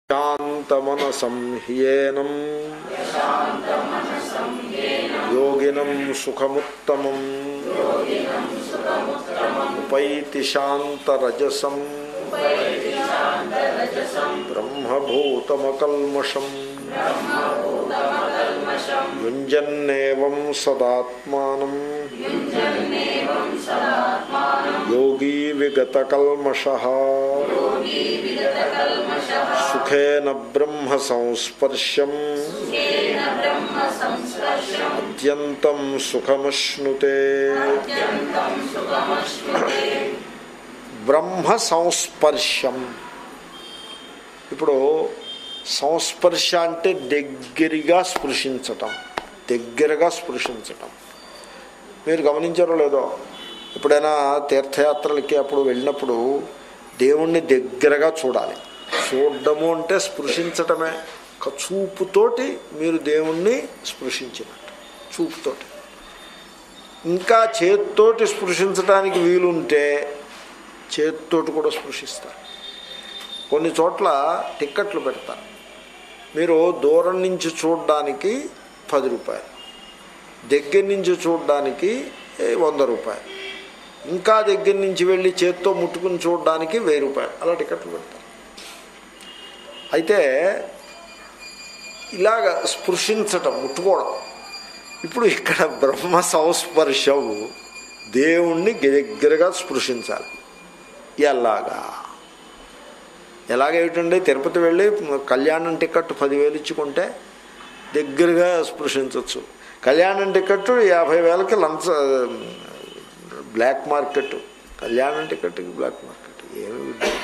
శాంతమనసం హ్యేనం యోగినం సుఖముత్తమం ఉపైతి శాంతరజసం బ్రహ్మభూతమకల్మషం యుంజన్నేవం సదాత్మానం యోగీ విగతకల్మష సుఖేన బ్రహ్మ సంస్పర్శం అత్యంతం సుఖమశ్నుతే బ్రహ్మ సంస్పర్శం ఇప్పుడు సంస్పర్శ అంటే దగ్గరగా స్పృశించటం దగ్గరగా స్పృశించటం మీరు గమనించారో లేదో ఎప్పుడైనా తీర్థయాత్రలకి అప్పుడు వెళ్ళినప్పుడు దేవుణ్ణి దగ్గరగా చూడాలి చూడడము అంటే స్పృశించటమే ఒక చూపుతోటి మీరు దేవుణ్ణి స్పృశించినట్టు చూపుతోటి ఇంకా చేత్తోటి స్పృశించడానికి వీలుంటే చేత్తోటి కూడా స్పృశిస్తారు కొన్ని చోట్ల టిక్కెట్లు పెడతారు మీరు దూరం నుంచి చూడడానికి పది రూపాయలు దగ్గర నుంచి చూడడానికి వంద రూపాయలు ఇంకా దగ్గర నుంచి వెళ్ళి చేత్తో ముట్టుకుని చూడడానికి వెయ్యి రూపాయలు అలా టికెట్లు పెడతారు అయితే ఇలాగ స్పృశించటం ముట్టుకోవడం ఇప్పుడు ఇక్కడ బ్రహ్మ సంస్పర్శము దేవుణ్ణి దగ్గరగా స్పృశించాలి ఎలాగా ఎలాగేమిటండి తిరుపతి వెళ్ళి కళ్యాణం టికెట్ పదివేలు ఇచ్చుకుంటే దగ్గరగా స్పృశించవచ్చు కళ్యాణం టికెట్ యాభై వేలకి లంచ బ్లాక్ మార్కెట్ కళ్యాణం టికెట్కి బ్లాక్ మార్కెట్ ఏమి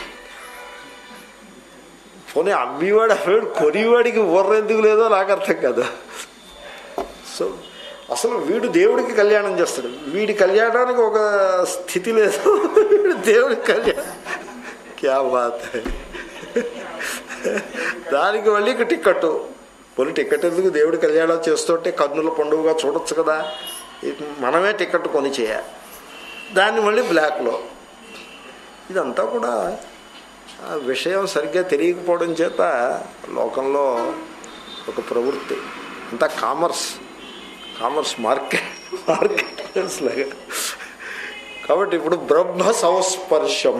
పోనీ అమ్మివాడు అమ్మివాడు కొనివాడికి బుర్ర ఎందుకు లేదో నాకు అర్థం కదా సో అసలు వీడు దేవుడికి కళ్యాణం చేస్తాడు వీడి కళ్యాణానికి ఒక స్థితి లేదు వీడు దేవుడికి కళ్యాణం క్యా బాత్ దానికి మళ్ళీ ఇక టిక్కెట్ పోనీ టిక్కెట్ ఎందుకు దేవుడి కళ్యాణం చేస్తుంటే కన్నుల పండుగగా చూడొచ్చు కదా మనమే టిక్కెట్ కొని చేయాలి దాన్ని మళ్ళీ బ్లాక్లో ఇదంతా కూడా విషయం సరిగ్గా తెలియకపోవడం చేత లోకంలో ఒక ప్రవృత్తి అంతా కామర్స్ కామర్స్ మార్కెట్ మార్కెట్ లాగా కాబట్టి ఇప్పుడు బ్రహ్మ సంస్పర్శం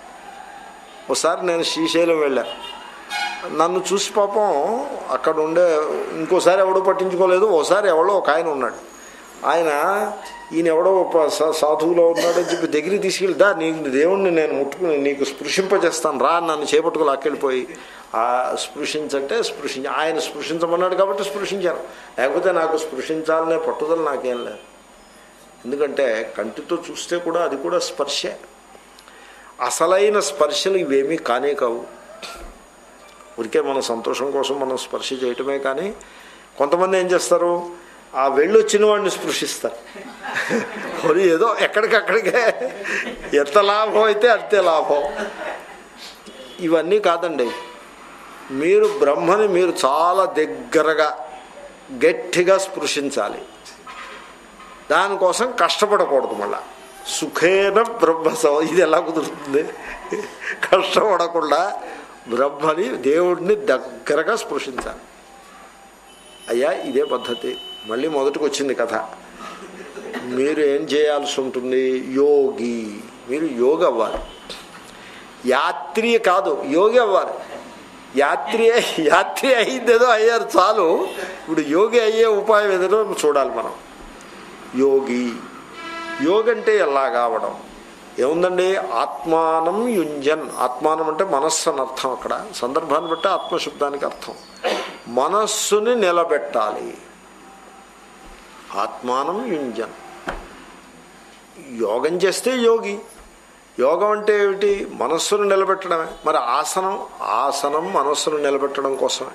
ఒకసారి నేను శ్రీశైలం వెళ్ళా నన్ను చూసి పాపం అక్కడ ఉండే ఇంకోసారి ఎవడో పట్టించుకోలేదు ఒకసారి ఎవడో ఒక ఆయన ఉన్నాడు ఆయన ఈయన ఎవడో సాధువులో ఉన్నాడని చెప్పి దగ్గరికి తీసుకెళ్తా నీకు దేవుణ్ణి నేను ముట్టుకుని నీకు స్పృశింపజేస్తాను రా నన్ను చేపట్టుకు లాక్కెళ్ళిపోయి ఆ స్పృశించంటే స్పృశించ ఆయన స్పృశించమన్నాడు కాబట్టి స్పృశించాను లేకపోతే నాకు స్పృశించాలనే పట్టుదల నాకేం లేదు ఎందుకంటే కంటితో చూస్తే కూడా అది కూడా స్పర్శే అసలైన స్పర్శలు ఇవేమీ కానే కావు ఊరికే మన సంతోషం కోసం మనం స్పర్శ చేయటమే కానీ కొంతమంది ఏం చేస్తారు ఆ వెళ్ళొచ్చిన వాడిని స్పృశిస్తారు మరి ఏదో ఎక్కడికక్కడికే ఎంత లాభం అయితే అంతే లాభం ఇవన్నీ కాదండి మీరు బ్రహ్మని మీరు చాలా దగ్గరగా గట్టిగా స్పృశించాలి దానికోసం కష్టపడకూడదు మళ్ళా సుఖేన బ్రహ్మ ఇది ఎలా కుదురుతుంది కష్టపడకుండా బ్రహ్మని దేవుడిని దగ్గరగా స్పృశించాలి అయ్యా ఇదే పద్ధతి మళ్ళీ మొదటికి వచ్చింది కథ మీరు ఏం చేయాల్సి ఉంటుంది యోగి మీరు యోగి అవ్వాలి యాత్రి కాదు యోగి అవ్వాలి యాత్రి యాత్రి అయిందేదో అయ్యారు చాలు ఇప్పుడు యోగి అయ్యే ఉపాయం ఏదో చూడాలి మనం యోగి యోగి అంటే ఎలా కావడం ఏముందండి ఆత్మానం యుంజన్ ఆత్మానం అంటే మనస్సు అని అర్థం అక్కడ సందర్భాన్ని బట్టి ఆత్మశబ్దానికి అర్థం మనస్సుని నిలబెట్టాలి ఆత్మానం యుంజన్ యోగం చేస్తే యోగి యోగం అంటే ఏమిటి మనస్సును నిలబెట్టడమే మరి ఆసనం ఆసనం మనస్సును నిలబెట్టడం కోసమే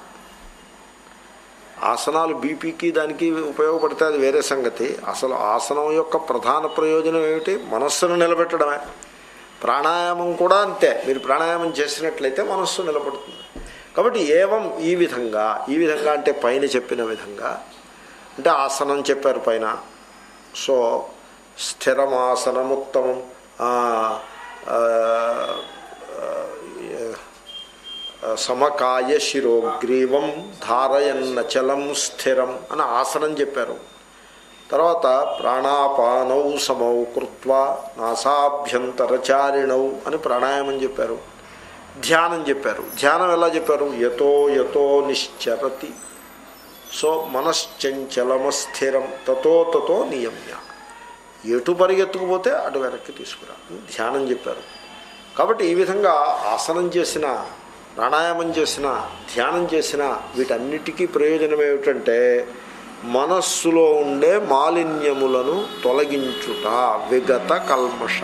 ఆసనాలు బీపీకి దానికి ఉపయోగపడితే అది వేరే సంగతి అసలు ఆసనం యొక్క ప్రధాన ప్రయోజనం ఏమిటి మనస్సును నిలబెట్టడమే ప్రాణాయామం కూడా అంతే మీరు ప్రాణాయామం చేసినట్లయితే మనస్సు నిలబడుతుంది కాబట్టి ఏవం ఈ విధంగా ఈ విధంగా అంటే పైన చెప్పిన విధంగా అంటే ఆసనం చెప్పారు పైన సో స్థిరమాసనముత్తమం సమకాయ శిరోగ్రీవం ధారయన్నచలం స్థిరం అని ఆసనం చెప్పారు తర్వాత ప్రాణాపానౌ సమౌ కృత్వా నాసాభ్యంతరచారిణౌ అని ప్రాణాయామం చెప్పారు ధ్యానం చెప్పారు ధ్యానం ఎలా చెప్పారు యతో యతో నిశ్చరతి సో మనశ్చంచలమస్థిరం తతో తతో నియమ్య ఎటు పరిగెత్తుకుపోతే అటు వెనక్కి తీసుకురా అని ధ్యానం చెప్పారు కాబట్టి ఈ విధంగా ఆసనం చేసిన ప్రాణాయామం చేసిన ధ్యానం చేసిన వీటన్నిటికీ ప్రయోజనం ఏమిటంటే మనస్సులో ఉండే మాలిన్యములను తొలగించుట విగత కల్మష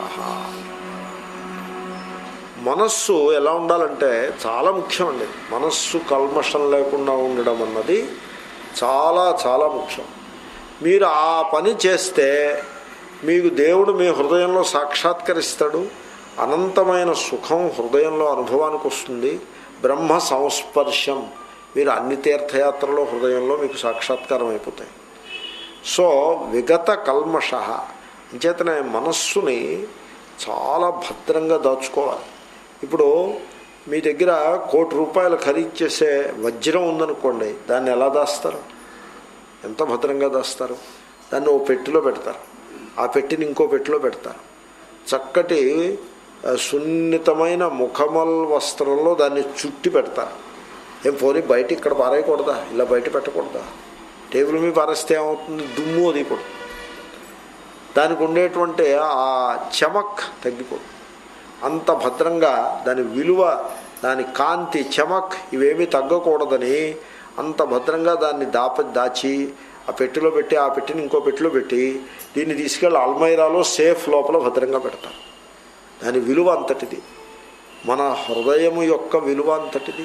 మనస్సు ఎలా ఉండాలంటే చాలా ముఖ్యం అండి మనస్సు కల్మషం లేకుండా ఉండడం అన్నది చాలా చాలా ముఖ్యం మీరు ఆ పని చేస్తే మీకు దేవుడు మీ హృదయంలో సాక్షాత్కరిస్తాడు అనంతమైన సుఖం హృదయంలో అనుభవానికి వస్తుంది బ్రహ్మ సంస్పర్శం మీరు అన్ని తీర్థయాత్రలో హృదయంలో మీకు సాక్షాత్కారం అయిపోతాయి సో విగత కల్మష అంచేతనే మనస్సుని చాలా భద్రంగా దాచుకోవాలి ఇప్పుడు మీ దగ్గర కోటి రూపాయలు ఖరీదు చేసే వజ్రం ఉందనుకోండి దాన్ని ఎలా దాస్తారు ఎంత భద్రంగా దాస్తారు దాన్ని ఓ పెట్టిలో పెడతారు ఆ పెట్టిని ఇంకో పెట్టిలో పెడతారు చక్కటి ఆ, సున్నితమైన ముఖమల్ వస్త్రంలో దాన్ని చుట్టి పెడతారు ఏం పోనీ బయట ఇక్కడ పారేయకూడదా ఇలా బయట పెట్టకూడదా టేబుల్ మీద పారేస్తే ఏమవుతుంది దుమ్ము అది కూడా దానికి ఉండేటువంటి ఆ చమక్ తగ్గిపోతుంది అంత భద్రంగా దాని విలువ దాని కాంతి చమక్ ఇవేమీ తగ్గకూడదని అంత భద్రంగా దాన్ని దాప దాచి ఆ పెట్టెలో పెట్టి ఆ పెట్టిని ఇంకో పెట్టెలో పెట్టి దీన్ని తీసుకెళ్ళి అల్మైరాలో సేఫ్ లోపల భద్రంగా పెడతారు దాని విలువ అంతటిది మన హృదయము యొక్క విలువ అంతటిది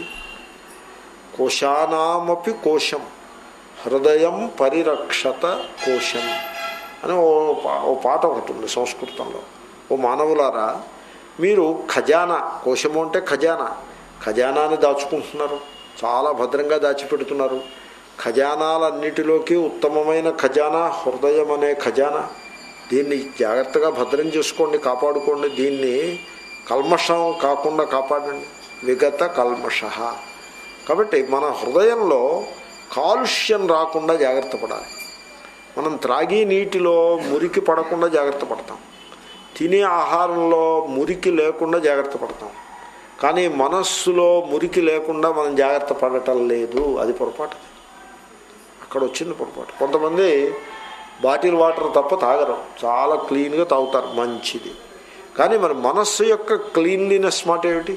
కోశానామపి కోశం హృదయం పరిరక్షత కోశం అని ఓ పా- ఓ పాట ఒకటి ఉంది సంస్కృతంలో ఓ మానవులారా మీరు ఖజానా కోశము అంటే ఖజానా ఖజానాని దాచుకుంటున్నారు చాలా భద్రంగా దాచిపెడుతున్నారు ఖజానాలన్నిటిలోకి ఉత్తమమైన ఖజానా హృదయం అనే ఖజానా దీన్ని జాగ్రత్తగా భద్రం చేసుకోండి కాపాడుకోండి దీన్ని కల్మషం కాకుండా కాపాడండి విగత కల్మష కాబట్టి మన హృదయంలో కాలుష్యం రాకుండా జాగ్రత్త పడాలి మనం త్రాగి నీటిలో మురికి పడకుండా జాగ్రత్త పడతాం తినే ఆహారంలో మురికి లేకుండా జాగ్రత్త పడతాం కానీ మనస్సులో మురికి లేకుండా మనం జాగ్రత్త పడటం లేదు అది పొరపాటు అక్కడ వచ్చింది పొరపాటు కొంతమంది బాటిల్ వాటర్ తప్ప తాగరు చాలా క్లీన్గా తాగుతారు మంచిది కానీ మరి మనస్సు యొక్క క్లీన్లీనెస్ మాట ఏమిటి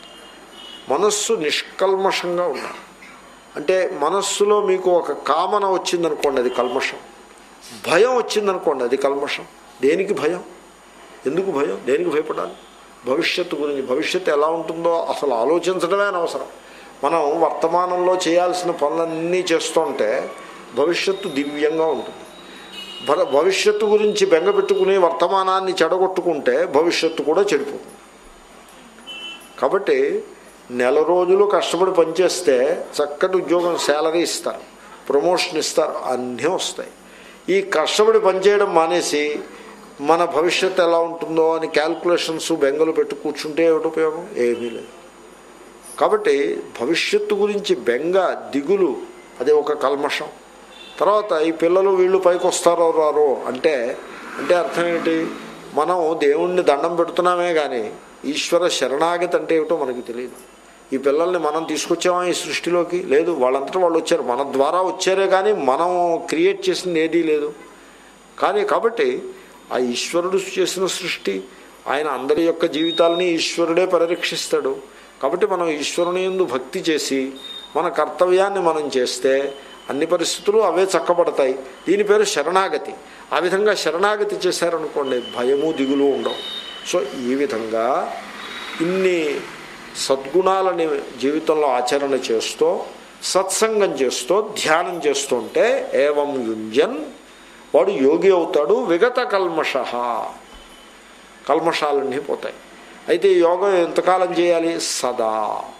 మనస్సు నిష్కల్మషంగా ఉండాలి అంటే మనస్సులో మీకు ఒక కామన వచ్చిందనుకోండి అది కల్మషం భయం వచ్చిందనుకోండి అది కల్మషం దేనికి భయం ఎందుకు భయం దేనికి భయపడాలి భవిష్యత్తు గురించి భవిష్యత్తు ఎలా ఉంటుందో అసలు ఆలోచించడమే అనవసరం మనం వర్తమానంలో చేయాల్సిన పనులన్నీ చేస్తుంటే భవిష్యత్తు దివ్యంగా ఉంటుంది భర- భవిష్యత్తు గురించి బెంగ పెట్టుకుని వర్తమానాన్ని చెడగొట్టుకుంటే భవిష్యత్తు కూడా చెడిపోతుంది కాబట్టి నెల రోజులు కష్టపడి పనిచేస్తే చక్కటి ఉద్యోగం శాలరీ ఇస్తారు ప్రమోషన్ ఇస్తారు అన్నీ వస్తాయి ఈ కష్టపడి పనిచేయడం మానేసి మన భవిష్యత్తు ఎలా ఉంటుందో అని క్యాల్కులేషన్స్ బెంగలు పెట్టి కూర్చుంటే ఏమిటి ఉపయోగం ఏమీ లేదు కాబట్టి భవిష్యత్తు గురించి బెంగ దిగులు అది ఒక కల్మషం తర్వాత ఈ పిల్లలు వీళ్ళు పైకి వస్తారో రారో అంటే అంటే అర్థం ఏంటి మనం దేవుణ్ణి దండం పెడుతున్నామే కానీ ఈశ్వర శరణాగతి అంటే ఏమిటో మనకి తెలియదు ఈ పిల్లల్ని మనం తీసుకొచ్చామా ఈ సృష్టిలోకి లేదు వాళ్ళంతటా వాళ్ళు వచ్చారు మన ద్వారా వచ్చారే కానీ మనం క్రియేట్ చేసింది ఏదీ లేదు కానీ కాబట్టి ఆ ఈశ్వరుడు చేసిన సృష్టి ఆయన అందరి యొక్క జీవితాలని ఈశ్వరుడే పరిరక్షిస్తాడు కాబట్టి మనం ఈశ్వరుని ఎందు భక్తి చేసి మన కర్తవ్యాన్ని మనం చేస్తే అన్ని పరిస్థితులు అవే చక్కబడతాయి దీని పేరు శరణాగతి ఆ విధంగా శరణాగతి చేశారనుకోండి భయము దిగులు ఉండవు సో ఈ విధంగా ఇన్ని సద్గుణాలని జీవితంలో ఆచరణ చేస్తూ సత్సంగం చేస్తూ ధ్యానం చేస్తుంటే ఏవం యుంజన్ వాడు యోగి అవుతాడు విగత కల్మష కల్మషాలన్నీ పోతాయి అయితే ఈ యోగం ఎంతకాలం చేయాలి సదా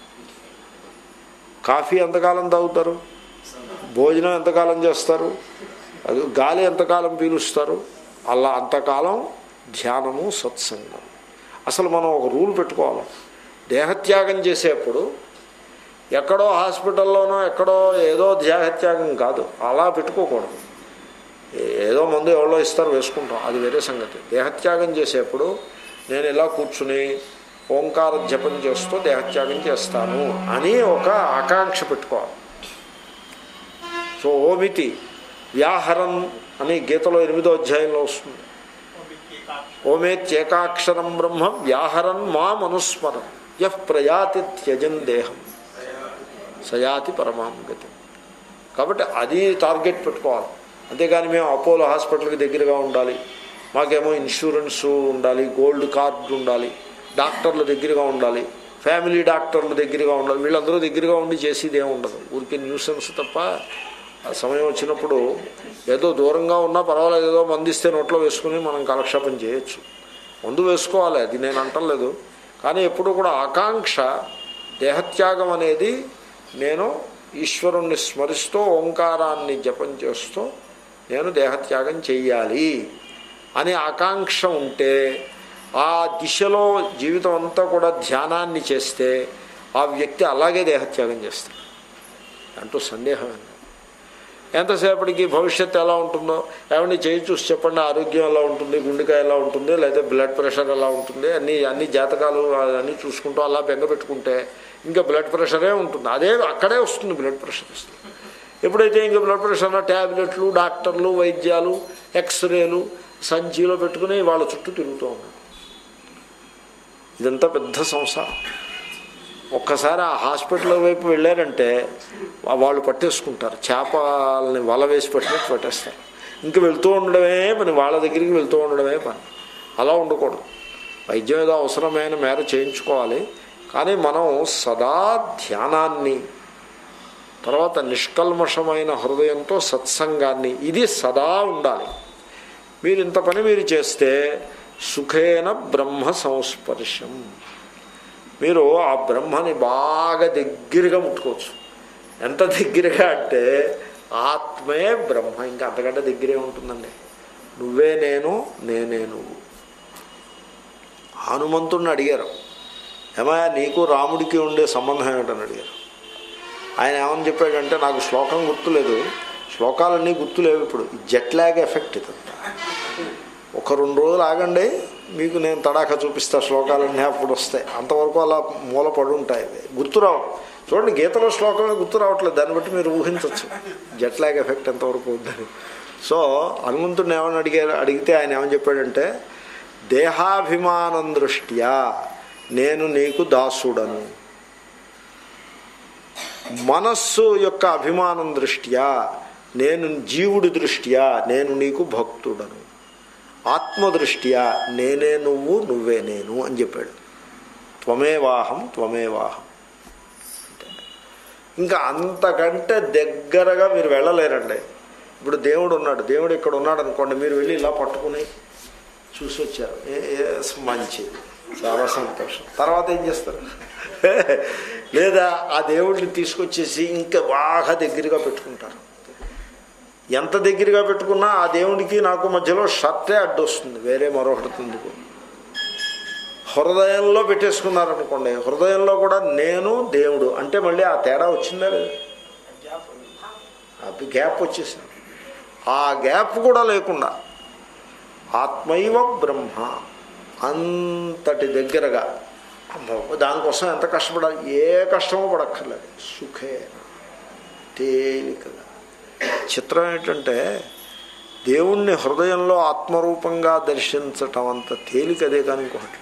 కాఫీ ఎంతకాలం తాగుతారు భోజనం ఎంతకాలం చేస్తారు అది గాలి ఎంతకాలం పీలుస్తారు అలా అంతకాలం ధ్యానము సత్సంగం అసలు మనం ఒక రూల్ పెట్టుకోవాలి దేహత్యాగం చేసేప్పుడు ఎక్కడో హాస్పిటల్లోనో ఎక్కడో ఏదో దేహత్యాగం కాదు అలా పెట్టుకోకూడదు ఏ- ఏదో మందు ఎవరో ఇస్తారు వేసుకుంటాం అది వేరే సంగతి దేహత్యాగం చేసేప్పుడు నేను ఇలా కూర్చుని ఓంకార జపం చేస్తూ దేహత్యాగం చేస్తాను అని ఒక ఆకాంక్ష పెట్టుకోవాలి సో ఓమితి వ్యాహరం అని గీతలో ఎనిమిదో అధ్యాయంలో వస్తుంది ఓమేత్యేకాక్షరం బ్రహ్మ వ్యాహరన్ మా మనుస్మరం యః ప్రయాతి త్యజన్ దేహం సయాతి పరమాం గతి కాబట్టి అది టార్గెట్ పెట్టుకోవాలి అంతేగాని మేము అపోలో హాస్పిటల్కి దగ్గరగా ఉండాలి మాకేమో ఇన్సూరెన్స్ ఉండాలి గోల్డ్ కార్డు ఉండాలి డాక్టర్ల దగ్గరగా ఉండాలి ఫ్యామిలీ డాక్టర్ల దగ్గరగా ఉండాలి వీళ్ళందరూ దగ్గరగా ఉండి చేసేది ఏమి ఉండదు ఊరికి న్యూసెన్స్ తప్ప ఆ సమయం వచ్చినప్పుడు ఏదో దూరంగా ఉన్నా పర్వాలేదు ఏదో మందిస్తే నోట్లో వేసుకుని మనం కాలక్షేపం చేయొచ్చు మందు వేసుకోవాలి అది నేను అంటలేదు కానీ ఎప్పుడు కూడా ఆకాంక్ష దేహత్యాగం అనేది నేను ఈశ్వరుణ్ణి స్మరిస్తూ ఓంకారాన్ని జపం చేస్తూ నేను దేహత్యాగం చెయ్యాలి అనే ఆకాంక్ష ఉంటే ఆ దిశలో జీవితం అంతా కూడా ధ్యానాన్ని చేస్తే ఆ వ్యక్తి అలాగే దేహత్యాగం చేస్తాడు అంటూ సందేహం లేదు. ఎంతసేపటికి భవిష్యత్తు ఎలా ఉంటుందో ఏమండి చేయి చూసి చెప్పండి ఆరోగ్యం ఎలా ఉంటుంది గుండెకాయ ఎలా ఉంటుంది లేదా బ్లడ్ ప్రెషర్ ఎలా ఉంటుంది అన్ని అన్ని జాతకాలు అన్నీ చూసుకుంటూ అలా బెంగ పెట్టుకుంటే ఇంకా బ్లడ్ ప్రెషరే ఉంటుంది అదే అక్కడే వస్తుంది బ్లడ్ ప్రెషర్ వస్తుంది ఎప్పుడైతే ఇంకా బ్లడ్ ప్రెషర్ ట్యాబ్లెట్లు డాక్టర్లు వైద్యాలు ఎక్స్రేలు సంచిలో పెట్టుకుని వాళ్ళ చుట్టూ తిరుగుతూ ఉన్నారు ఇదంతా పెద్ద సంసారం ఒక్కసారి ఆ హాస్పిటల్ వైపు వెళ్ళారంటే వా- వాళ్ళు పట్టేసుకుంటారు చేపల్ని వల వేసి పట్టినట్టు పట్టేస్తారు ఇంక వెళ్తూ ఉండడమే పని వాళ్ళ దగ్గరికి వెళ్తూ ఉండడమే పని అలా ఉండకూడదు వైద్యం ఏదో అవసరమైన మేర చేయించుకోవాలి కానీ మనం సదా ధ్యానాన్ని తర్వాత నిష్కల్మషమైన హృదయంతో సత్సంగాన్ని ఇది సదా ఉండాలి మీరు ఇంత పని మీరు చేస్తే సుఖేన బ్రహ్మ సంస్పర్శం మీరు ఆ బ్రహ్మని బాగా దగ్గరగా ముట్టుకోవచ్చు ఎంత దగ్గరగా అంటే ఆత్మే బ్రహ్మ ఇంకా అంతకంటే దగ్గరే ఉంటుందండి నువ్వే నేను నేనే నువ్వు హనుమంతుడిని అడిగారు ఏమయ్యా నీకు రాముడికి ఉండే సంబంధం ఏమిటని అడిగారు ఆయన ఏమని చెప్పాడంటే నాకు శ్లోకం గుర్తులేదు శ్లోకాలన్నీ గుర్తులేవు ఇప్పుడు ఈ జెట్ లాగ్ ఎఫెక్ట్ ఇదంతా ఒక రెండు రోజులు ఆగండి మీకు నేను తడాఖా చూపిస్తా శ్లోకాలన్నీ అప్పుడు వస్తాయి అంతవరకు అలా మూల పడి ఉంటాయి అవి గుర్తురావు చూడండి గీతలో శ్లోకమే గుర్తు రావట్లేదు దాన్ని బట్టి మీరు ఊహించవచ్చు జెట్ లాగ్ ఎఫెక్ట్ ఎంతవరకు ఉందని సో హనుమంతుడిని ఏమని అడిగారు అడిగితే ఆయన ఏమని చెప్పాడంటే దేహాభిమానం దృష్ట్యా నేను నీకు దాసుడను మనస్సు యొక్క అభిమానం దృష్ట్యా నేను జీవుడి దృష్ట్యా నేను నీకు భక్తుడను ఆత్మదృష్ట్యా నేనే నువ్వు నువ్వే నేను అని చెప్పాడు త్వమేవాహం త్వమేవాహం ఇంకా అంతకంటే దగ్గరగా మీరు వెళ్ళలేరండి ఇప్పుడు దేవుడు ఉన్నాడు దేవుడు ఇక్కడ ఉన్నాడు అనుకోండి మీరు వెళ్ళి ఇలా పట్టుకుని చూసి వచ్చారు ఏ ఏ మంచిది చాలా సంతోషం తర్వాత ఏం చేస్తారు లేదా ఆ దేవుడిని తీసుకొచ్చేసి ఇంకా బాగా దగ్గరగా పెట్టుకుంటారు ఎంత దగ్గరగా పెట్టుకున్నా ఆ దేవుడికి నాకు మధ్యలో షర్టే అడ్డొస్తుంది వేరే మరొకటి ఎందుకు హృదయంలో పెట్టేసుకున్నారనుకోండి హృదయంలో కూడా నేను దేవుడు అంటే మళ్ళీ ఆ తేడా వచ్చిందా లేదా ఆ గ్యాప్ వచ్చేసింది ఆ గ్యాప్ కూడా లేకుండా ఆత్మైవ బ్రహ్మ అంతటి దగ్గరగా అమ్మో, దానికోసం ఎంత కష్టపడాలి ఏ కష్టమో పడక్కర్లేదు సుఖే తేలికగా చిత్రం ఏంటంటే దేవుణ్ణి హృదయంలో ఆత్మరూపంగా దర్శించటం అంత తేలికదే కానీ ఇంకొకటి లేదు.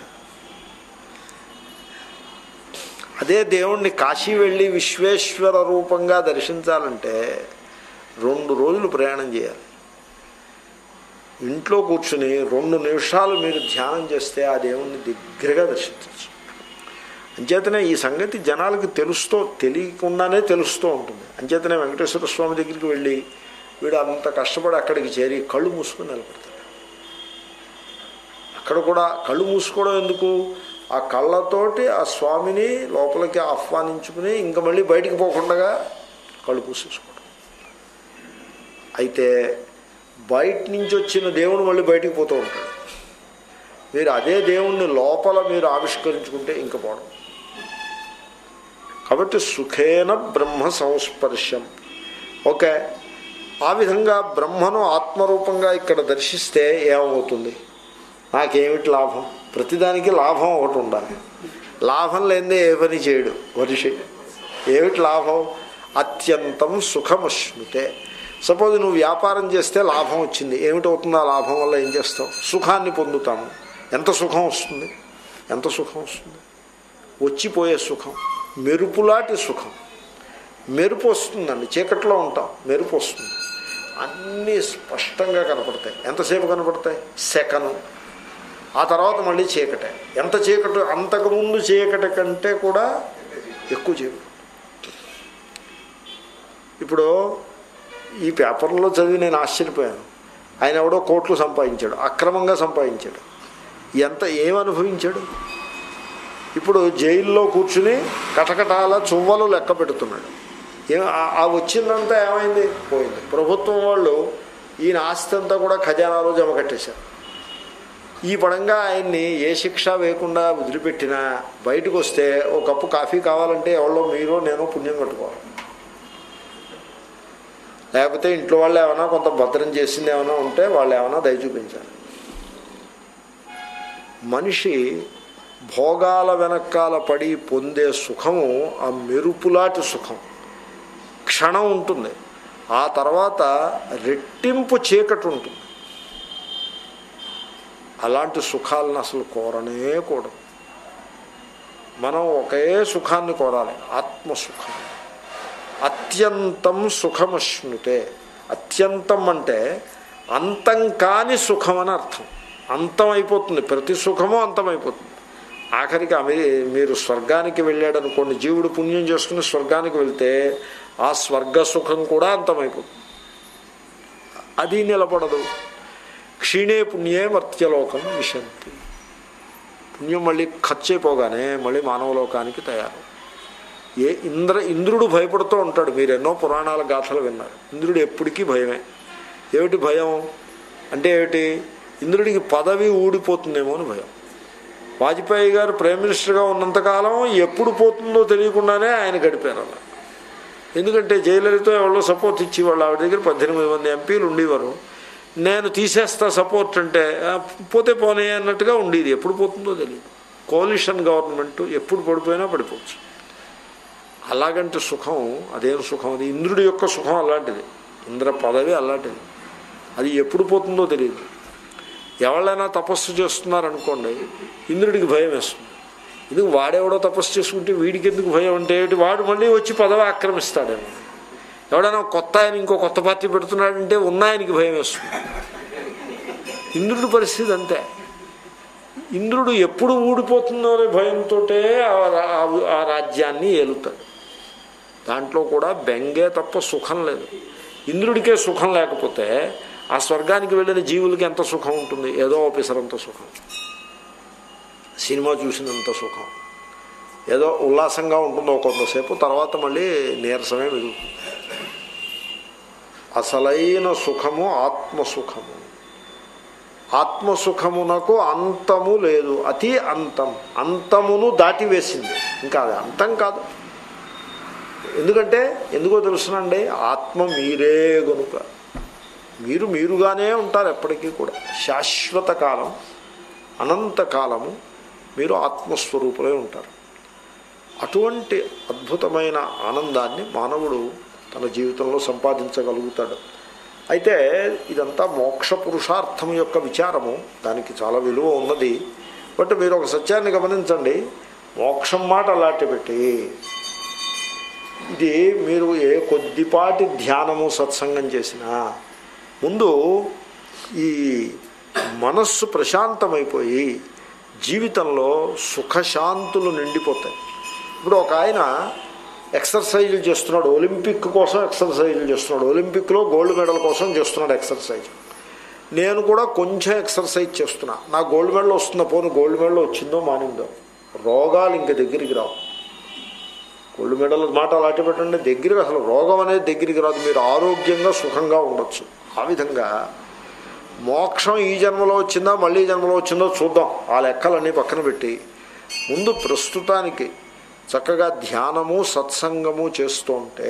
అదే దేవుణ్ణి కాశీ వెళ్ళి విశ్వేశ్వర రూపంగా దర్శించాలంటే రెండు రోజులు ప్రయాణం చేయాలి ఇంట్లో కూర్చుని రెండు నిమిషాలు మీరు ధ్యానం చేస్తే ఆ దేవుణ్ణి దగ్గరగా దర్శించవచ్చు అంచేతనే ఈ సంగతి జనాలకి తెలుస్తూ తెలియకుండానే తెలుస్తూ ఉంటుంది అంచేతనే వెంకటేశ్వర స్వామి దగ్గరికి వెళ్ళి వీడు అంత కష్టపడి అక్కడికి చేరి కళ్ళు మూసుకుని నిలబడతాడు అక్కడ కూడా కళ్ళు మూసుకోవడం ఎందుకు ఆ కళ్ళతోటి ఆ స్వామిని లోపలికి ఆహ్వానించుకుని ఇంకా మళ్ళీ బయటికి పోకుండా కళ్ళు పూసేసుకోవడం అయితే బయట నుంచి వచ్చిన దేవుడు మళ్ళీ బయటికి పోతూ ఉంటాడు మీరు అదే దేవుణ్ణి లోపల మీరు ఆవిష్కరించుకుంటే ఇంక పోవడం కాబట్టి సుఖేన బ్రహ్మ సంస్పర్శం ఓకే ఆ విధంగా బ్రహ్మను ఆత్మరూపంగా ఇక్కడ దర్శిస్తే ఏమవుతుంది నాకేమిటి లాభం ప్రతిదానికి లాభం ఒకటి ఉండాలి లాభం లేదే ఏ పని చేయడు మనిషి ఏమిటి లాభం అత్యంతం సుఖమశ్నుతే సపోజ్ నువ్వు వ్యాపారం చేస్తే లాభం వచ్చింది ఏమిటవుతుంది ఆ లాభం వల్ల ఏం చేస్తావు సుఖాన్ని పొందుతాము ఎంత సుఖం వస్తుంది ఎంత సుఖం వస్తుంది వచ్చిపోయే సుఖం మెరుపులాంటి సుఖం మెరుపు వస్తుందండి చీకట్లో ఉంటాం మెరుపు వస్తుంది అన్నీ స్పష్టంగా కనపడతాయి ఎంతసేపు కనపడతాయి సెకను ఆ తర్వాత మళ్ళీ చీకటే ఎంత చీకటి అంతకుముందు చీకటి కంటే కూడా ఎక్కువ చీకటి ఇప్పుడు ఈ పేపర్లో చదివి నేను ఆశ్చర్యపోయాను ఆయన ఎవడో కోట్లు సంపాదించాడు అక్రమంగా సంపాదించాడు ఎంత ఏమనుభవించాడు ఇప్పుడు జైల్లో కూర్చుని కటకటాల చువ్వలు లెక్క పెడుతున్నాడు ఏ ఆ- ఆ వచ్చిందంతా ఏమైంది పోయింది ప్రభుత్వం వాళ్ళు ఈయన ఆస్తి అంతా కూడా ఖజానాలో జమ కట్టేశారు ఈ పడంగా ఆయన్ని ఏ శిక్ష వేయకుండా వదిలిపెట్టినా బయటకు వస్తే ఓ కప్పు కాఫీ కావాలంటే ఎవరో మీరో నేను పుణ్యం కట్టుకోవాలి లేకపోతే ఇంట్లో వాళ్ళు ఏమైనా కొంత భద్రం చేసింది ఏమైనా ఉంటే వాళ్ళు ఏమైనా దయ చూపించాలి మనిషి భోగాల వెనకాల పడి పొందే సుఖము ఆ మెరుపులాంటి సుఖం క్షణం ఉంటుంది ఆ తర్వాత రెట్టింపు చీకటి ఉంటుంది అలాంటి సుఖాలను అసలు కోరనే కూడదు మనం ఒకే సుఖాన్ని కోరాలి ఆత్మసుఖం అత్యంతం సుఖమశ్నుతే అత్యంతం అంటే అంతం కాని సుఖం అని అర్థం అంతం అయిపోతుంది ప్రతి సుఖము అంతమైపోతుంది ఆఖరికి అమె మీరు స్వర్గానికి వెళ్ళాడు అనుకోండి జీవుడు పుణ్యం చేసుకుని స్వర్గానికి వెళ్తే ఆ స్వర్గ సుఖం కూడా అంతమైపోతుంది అది నిలబడదు క్షీణే పుణ్యే మర్త్యలోకం విశంతి పుణ్యం మళ్ళీ ఖర్చు అయిపోగానే మళ్ళీ మానవలోకానికి తయారు ఏ ఇంద్ర ఇంద్రుడు భయపడుతూ ఉంటాడు మీరు ఎన్నో పురాణాల గాథలు విన్నారు ఇంద్రుడు ఎప్పటికీ భయమే ఏమిటి భయం అంటే ఏమిటి ఇంద్రుడికి పదవి ఊడిపోతుందేమో అని భయం వాజ్పేయి గారు ప్రైమ్ మినిస్టర్గా ఉన్నంతకాలం ఎప్పుడు పోతుందో తెలియకుండానే ఆయన గడిపారు అలా ఎందుకంటే జయలలిత ఎవరో సపోర్ట్ ఇచ్చి వాళ్ళు ఆవిడ దగ్గర పద్దెనిమిది మంది ఎంపీలు ఉండేవారు నేను తీసేస్తా సపోర్ట్ అంటే "ఆ, పోతే పోనీ అన్నట్టుగా ఉండేది ఎప్పుడు పోతుందో తెలియదు కోalition గవర్నమెంట్ ఎప్పుడు పడిపోయినా పడిపోవచ్చు అలాగంటే సుఖం అదేం సుఖం అది ఇంద్రుడి యొక్క సుఖం అలాంటిది ఇంద్ర పదవి అలాంటిది అది ఎప్పుడు పోతుందో తెలియదు ఎవరైనా తపస్సు చేస్తున్నారనుకోండి ఇంద్రుడికి భయం వేస్తుంది ఎందుకు వాడెవడో తపస్సు చేసుకుంటే వీడికి ఎందుకు భయం అంటే ఏమిటి వాడు మళ్ళీ వచ్చి పదవి ఆక్రమిస్తాడేమో ఎవడైనా కొత్త ఆయన ఇంకో కొత్త పార్టీ పెడుతున్నాడంటే ఉన్న ఆయనకి భయం వేస్తుంది ఇంద్రుడి పరిస్థితి అంతే ఇంద్రుడు ఎప్పుడు ఊడిపోతుందో అనే భయంతో ఆ రాజ్యాన్ని ఏలుతాడు దాంట్లో కూడా బెంగే తప్ప సుఖం లేదు ఇంద్రుడికే సుఖం లేకపోతే ఆ స్వర్గానికి వెళ్ళిన జీవులకి ఎంత సుఖం ఉంటుంది ఏదో ఆఫీసరంత సుఖం సినిమా చూసినంత సుఖం ఏదో ఉల్లాసంగా ఉంటుందో కొంతసేపు తర్వాత మళ్ళీ నీరసమే మిగులుతుంది అసలైన సుఖము ఆత్మసుఖము ఆత్మసుఖమునకు అంతము లేదు అతి అంతం అంతమును దాటివేసింది ఇంకా అది అంతం కాదు ఎందుకంటే ఎందుకో తెలుసునండి ఆత్మ మీరే గనుక మీరు మీరుగానే ఉంటారు ఎప్పటికీ కూడా శాశ్వత కాలం అనంత కాలము మీరు ఆత్మస్వరూపులై ఉంటారు అటువంటి అద్భుతమైన ఆనందాన్ని మానవుడు తన జీవితంలో సంపాదించగలుగుతాడు అయితే ఇదంతా మోక్ష పురుషార్థం యొక్క విచారము దానికి చాలా విలువ ఉన్నది బట్ మీరు ఒక సత్యాన్ని గమనించండి మోక్షం మాట అలాంటి పెట్టి ఇది మీరు ఏ కొద్దిపాటి ధ్యానము సత్సంగం చేసినా ముందు ఈ మనస్సు ప్రశాంతమైపోయి జీవితంలో సుఖశాంతులు నిండిపోతాయి ఇప్పుడు ఒక ఆయన ఎక్సర్సైజులు చేస్తున్నాడు ఒలింపిక్ కోసం ఎక్సర్సైజులు చేస్తున్నాడు ఒలింపిక్లో గోల్డ్ మెడల్ కోసం చేస్తున్నాడు ఎక్సర్సైజ్ నేను కూడా కొంచెం ఎక్సర్సైజ్ చేస్తున్నా నా గోల్డ్ మెడల్ వస్తుందా పోను గోల్డ్ మెడల్ వచ్చిందో మానిందో రోగాలు ఇంక దగ్గరికి రావు గోల్డ్ మెడల్ మాట అలాంటి పెట్టండి దగ్గరికి అసలు రోగం అనేది దగ్గరికి రాదు మీరు ఆరోగ్యంగా సుఖంగా ఉండొచ్చు ఆ విధంగా మోక్షం ఈ జన్మలో వచ్చిందా మళ్ళీ ఈ జన్మలో వచ్చిందో చూద్దాం ఆ లెక్కలన్నీ పక్కన పెట్టి ముందు ప్రస్తుతానికి చక్కగా ధ్యానము సత్సంగము చేస్తుంటే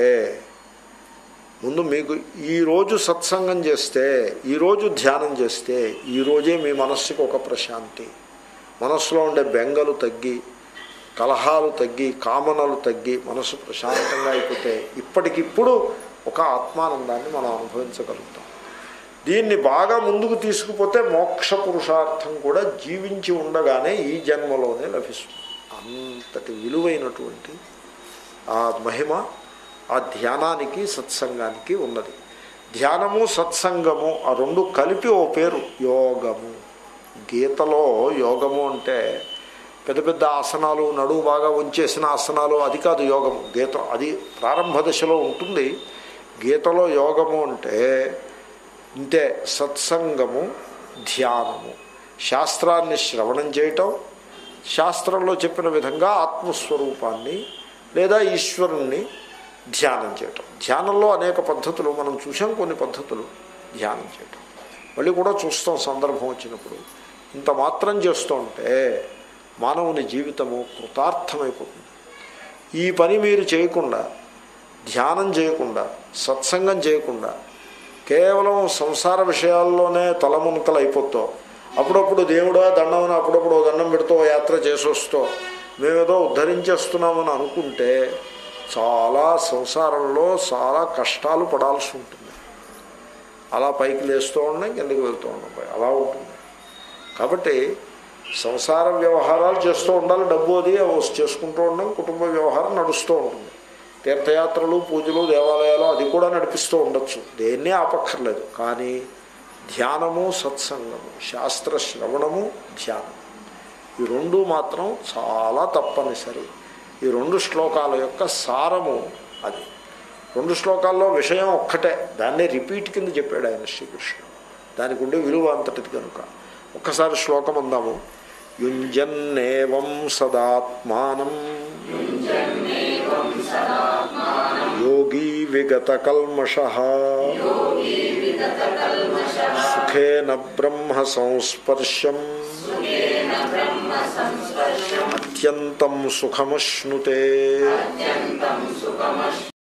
ముందు మీకు ఈరోజు సత్సంగం చేస్తే ఈరోజు ధ్యానం చేస్తే ఈరోజే మీ మనస్సుకు ఒక ప్రశాంతి మనస్సులో ఉండే బెంగలు తగ్గి కలహాలు తగ్గి కామనలు తగ్గి మనసు ప్రశాంతంగా అయిపోతే ఇప్పటికిప్పుడు ఒక ఆత్మానందాన్ని మనం అనుభవించగలుగుతాం దీన్ని బాగా ముందుకు తీసుకుపోతే మోక్ష పురుషార్థం కూడా జీవించి ఉండగానే ఈ జన్మలోనే లభిస్తుంది అంతటి విలువైనటువంటి ఆ మహిమ ఆ ధ్యానానికి సత్సంగానికి ఉన్నది ధ్యానము సత్సంగము ఆ రెండు కలిపి ఓ పేరు యోగము గీతలో యోగము అంటే పెద్ద పెద్ద ఆసనాలు నడువు బాగా ఉంచేసిన ఆసనాలు అది కాదు యోగము గీత అది ప్రారంభ దశలో ఉంటుంది గీతలో యోగము అంటే ఇంతే సత్సంగము ధ్యానము శాస్త్రాన్ని శ్రవణం చేయటం శాస్త్రంలో చెప్పిన విధంగా ఆత్మస్వరూపాన్ని లేదా ఈశ్వరుణ్ణి ధ్యానం చేయటం ధ్యానంలో అనేక పద్ధతులు మనం చూసాం కొన్ని పద్ధతులు ధ్యానం చేయటం మళ్ళీ కూడా చూస్తాం సందర్భం వచ్చినప్పుడు ఇంత మాత్రం చేస్తూ ఉంటే మానవుని జీవితము కృతార్థమైపోతుంది ఈ పని మీరు చేయకుండా ధ్యానం చేయకుండా సత్సంగం చేయకుండా కేవలం సంసార విషయాల్లోనే తలమునకలు అయిపోతాం అప్పుడప్పుడు దేవుడా దండం అప్పుడప్పుడు దండం పెడుతూ యాత్ర చేసి వస్తూ మేమేదో ఉద్ధరించేస్తున్నామని అనుకుంటే చాలా సంసారంలో చాలా కష్టాలు పడాల్సి ఉంటుంది అలా పైకి లేస్తూ ఉన్నాం కిందకి వెళ్తూ ఉన్నాం అలా ఉంటుంది కాబట్టి సంసార వ్యవహారాలు చేస్తూ ఉండాలి డబ్బు అది చేసుకుంటూ ఉండడం కుటుంబ వ్యవహారం నడుస్తూ ఉంటుంది తీర్థయాత్రలు పూజలు దేవాలయాలు అది కూడా నడిపిస్తూ ఉండొచ్చు దేన్నే ఆపక్కర్లేదు కానీ ధ్యానము సత్సంగము శాస్త్ర శ్రవణము ధ్యానం ఈ రెండు మాత్రం చాలా తప్పనిసరి ఈ రెండు శ్లోకాల యొక్క సారము అది రెండు శ్లోకాల్లో విషయం ఒక్కటే దాన్నే రిపీట్ కింద చెప్పాడు ఆయన శ్రీకృష్ణుడు దానికి ఉండే విలువ అంతటిది కనుక ఒక్కసారి శ్లోకం అందాము యుంజన్నేవం సదాత్మానం యోగీ విగత కల్మష సుఖేన బ్రహ్మ సంస్పర్శం అత్యంతం సుఖమశ్నుతే